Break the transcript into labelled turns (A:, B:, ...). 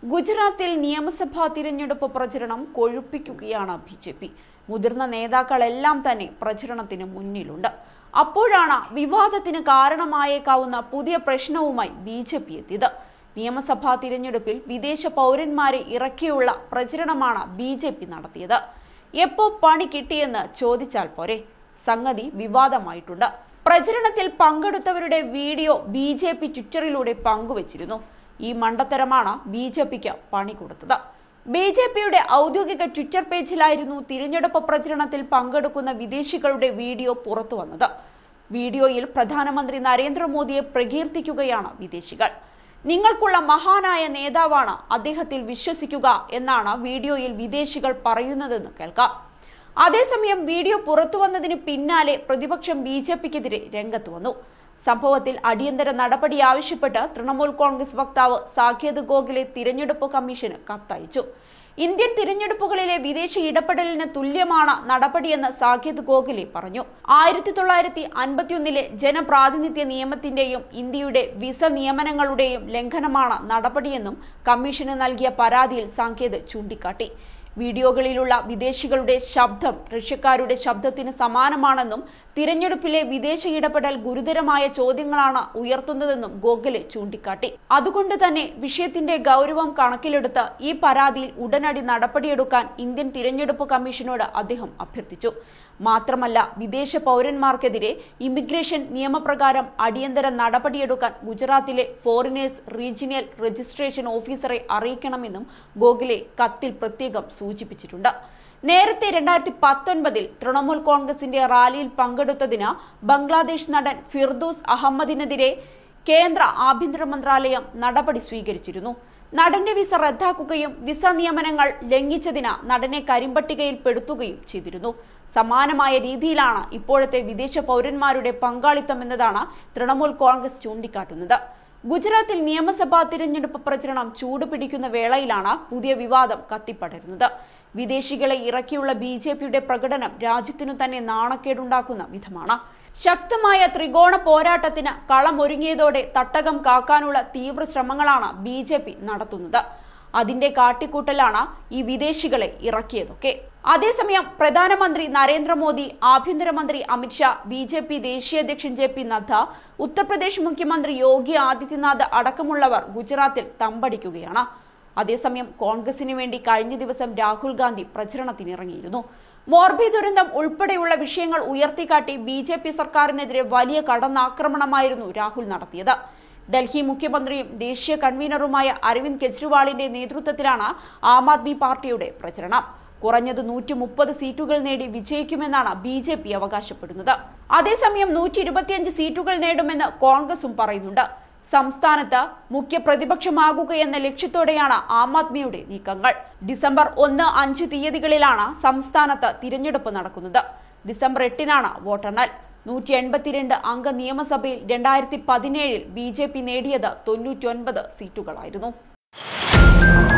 A: ഗുജറാത്തിൽ നിയമസഭാ തിരഞ്ഞെടുപ്പ് പ്രചരണം കൊഴുപ്പിക്കുകയാണ് ബി ജെ പി മുതിർന്ന നേതാക്കളെല്ലാം തന്നെ പ്രചരണത്തിന് മുന്നിലുണ്ട് അപ്പോഴാണ് വിവാദത്തിന് കാരണമായേക്കാവുന്ന പുതിയ പ്രശ്നവുമായി ബി ജെ പി എത്തിയത് നിയമസഭാ തിരഞ്ഞെടുപ്പിൽ വിദേശ പൗരന്മാരെ ഇറക്കിയുള്ള പ്രചരണമാണ് ബി ജെ പി നടത്തിയത് എപ്പോ പണി കിട്ടിയെന്ന് ചോദിച്ചാൽ പോരെ സംഗതി വിവാദമായിട്ടുണ്ട് പ്രചരണത്തിൽ പങ്കെടുത്തവരുടെ വീഡിയോ ബി ജെ പി ട്വിറ്ററിലൂടെ പങ്കുവച്ചിരുന്നു ഈ മണ്ടത്തരമാണ് ബി ജെ പിക്ക് പണി കൊടുത്തത് ബി ജെ പിയുടെ ഔദ്യോഗിക ട്വിറ്റർ പേജിലായിരുന്നു തിരഞ്ഞെടുപ്പ് പ്രചരണത്തിൽ പങ്കെടുക്കുന്ന വിദേശികളുടെ വീഡിയോ പുറത്തു വന്നത് വീഡിയോയിൽ പ്രധാനമന്ത്രി നരേന്ദ്രമോദിയെ പ്രകീർത്തിക്കുകയാണ് വിദേശികൾ നിങ്ങൾക്കുള്ള മഹാനായ നേതാവാണ് അദ്ദേഹത്തിൽ വിശ്വസിക്കുക എന്നാണ് വീഡിയോയിൽ വിദേശികൾ പറയുന്നതെന്ന് കേൾക്കാം അതേസമയം വീഡിയോ പുറത്തു വന്നതിന് പിന്നാലെ പ്രതിപക്ഷം ബി ജെ പിക്കെതിരെ രംഗത്ത് വന്നു സംഭവത്തിൽ അടിയന്തര നടപടി ആവശ്യപ്പെട്ട് തൃണമൂൽ കോൺഗ്രസ് വക്താവ് സാകേത് ഗോഖലെ തിരഞ്ഞെടുപ്പ് കമ്മീഷന് കത്തയച്ചു ഇന്ത്യൻ തിരഞ്ഞെടുപ്പുകളിലെ വിദേശ ഇടപെടലിന് തുല്യമാണ് നടപടിയെന്ന് സാകേത് ഗോഖലെ പറഞ്ഞു ആയിരത്തി തൊള്ളായിരത്തി അൻപത്തിയൊന്നിലെ ജനപ്രാതിനിധ്യ നിയമത്തിന്റെയും ഇന്ത്യയുടെ വിസ നിയമനങ്ങളുടെയും ലംഘനമാണ് നടപടിയെന്നും കമ്മീഷന് നൽകിയ പരാതിയിൽ സാങ്കേത് ചൂണ്ടിക്കാട്ടി വീഡിയോകളിലുള്ള വിദേശികളുടെ ശബ്ദം റഷ്യക്കാരുടെ ശബ്ദത്തിന് സമാനമാണെന്നും തിരഞ്ഞെടുപ്പിലെ വിദേശ ഇടപെടൽ ഗുരുതരമായ ചോദ്യങ്ങളാണ് ഉയർത്തുന്നതെന്നും ഗോഖലെ ചൂണ്ടിക്കാട്ടി അതുകൊണ്ട് തന്നെ വിഷയത്തിന്റെ ഗൗരവം കണക്കിലെടുത്ത് ഈ പരാതിയിൽ ഉടനടി നടപടിയെടുക്കാൻ ഇന്ത്യൻ തിരഞ്ഞെടുപ്പ് കമ്മീഷനോട് അദ്ദേഹം അഭ്യർത്ഥിച്ചു മാത്രമല്ല വിദേശ പൗരന്മാർക്കെതിരെ ഇമിഗ്രേഷൻ നിയമപ്രകാരം അടിയന്തര നടപടിയെടുക്കാൻ ഗുജറാത്തിലെ ഫോറിനേഴ്സ് റീജിയണൽ രജിസ്ട്രേഷൻ ഓഫീസറെ അറിയിക്കണമെന്നും ഗോഖലെ കത്തിൽ പ്രത്യേകം സൂചിപ്പിച്ചിട്ടുണ്ട് നേരത്തെ രണ്ടായിരത്തി പത്തൊൻപതിൽ തൃണമൂൽ കോൺഗ്രസിന്റെ റാലിയിൽ പങ്കെടുത്തതിന് ബംഗ്ലാദേശ് നടൻ ഫിർദൂസ് അഹമ്മദിനെതിരെ കേന്ദ്ര ആഭ്യന്തര മന്ത്രാലയം നടപടി സ്വീകരിച്ചിരുന്നു നടന്റെ വിസ റദ്ദാക്കുകയും വിസ നിയമനങ്ങൾ ലംഘിച്ചതിന് നടനെ കരിമ്പട്ടികയിൽ പെടുത്തുകയും ചെയ്തിരുന്നു സമാനമായ രീതിയിലാണ് ഇപ്പോഴത്തെ വിദേശ പൗരന്മാരുടെ പങ്കാളിത്തം എന്നതാണ് തൃണമൂൽ കോൺഗ്രസ് ചൂണ്ടിക്കാട്ടുന്നത് ഗുജറാത്തിൽ നിയമസഭാ തിരഞ്ഞെടുപ്പ് പ്രചരണം ചൂടുപിടിക്കുന്ന വേളയിലാണ് പുതിയ വിവാദം കത്തിപ്പടരുന്നത് വിദേശികളെ ഇറക്കിയുള്ള ബി ജെ പിയുടെ പ്രകടനം രാജ്യത്തിനു തന്നെ നാണക്കേടുണ്ടാക്കുന്ന വിധമാണ് ശക്തമായ ത്രികോണ പോരാട്ടത്തിന് കളമൊരുങ്ങിയതോടെ തട്ടകം കാക്കാനുള്ള തീവ്ര ശ്രമങ്ങളാണ് ബി ജെ പി നടത്തുന്നത് അതിന്റെ കാട്ടിക്കൂട്ടലാണ് ഈ വിദേശികളെ ഇറക്കിയതൊക്കെ അതേസമയം പ്രധാനമന്ത്രി നരേന്ദ്രമോദി ആഭ്യന്തരമന്ത്രി അമിത്ഷാ ബി ജെ പി ദേശീയ അധ്യക്ഷൻ ജെ പി നദ്ദ ഉത്തർപ്രദേശ് മുഖ്യമന്ത്രി യോഗി ആദിത്യനാഥ് അടക്കമുള്ളവർ ഗുജറാത്തിൽ തമ്പടിക്കുകയാണ് അതേസമയം കോൺഗ്രസിന് വേണ്ടി കഴിഞ്ഞ ദിവസം രാഹുൽ ഗാന്ധി പ്രചരണത്തിനിറങ്ങിയിരുന്നു മോർബി ദുരന്തം ഉൾപ്പെടെയുള്ള വിഷയങ്ങൾ ഉയർത്തിക്കാട്ടി ബി ജെ പി സർക്കാരിനെതിരെ വലിയ കടന്നാക്രമണമായിരുന്നു രാഹുൽ നടത്തിയത് ഡൽഹി മുഖ്യമന്ത്രിയും ദേശീയ കൺവീനറുമായ അരവിന്ദ് കെജ്രിവാളിന്റെ നേതൃത്വത്തിലാണ് ആം ആദ്മി പാർട്ടിയുടെ പ്രചരണം കുറഞ്ഞത് നൂറ്റി മുപ്പത് സീറ്റുകൾ നേടി വിജയിക്കുമെന്നാണ് ബി ജെ പി അവകാശപ്പെടുന്നത് അതേസമയം നൂറ്റി ഇരുപത്തിയഞ്ച് സീറ്റുകൾ നേടുമെന്ന് കോൺഗ്രസും പറയുന്നുണ്ട് സംസ്ഥാനത്ത് മുഖ്യ പ്രതിപക്ഷമാകുകയെന്ന ലക്ഷ്യത്തോടെയാണ് ആം ആദ്മിയുടെ നീക്കങ്ങൾ ഡിസംബർ ഒന്ന് അഞ്ച് തീയതികളിലാണ് സംസ്ഥാനത്ത് തിരഞ്ഞെടുപ്പ് നടക്കുന്നത് ഡിസംബർ എട്ടിനാണ് വോട്ടെണ്ണൽ നൂറ്റി എൺപത്തിരണ്ട് അംഗ നിയമസഭയിൽ രണ്ടായിരത്തി പതിനേഴിൽ ബി ജെ പി നേടിയത് തൊണ്ണൂറ്റി ഒൻപത് സീറ്റുകളായിരുന്നു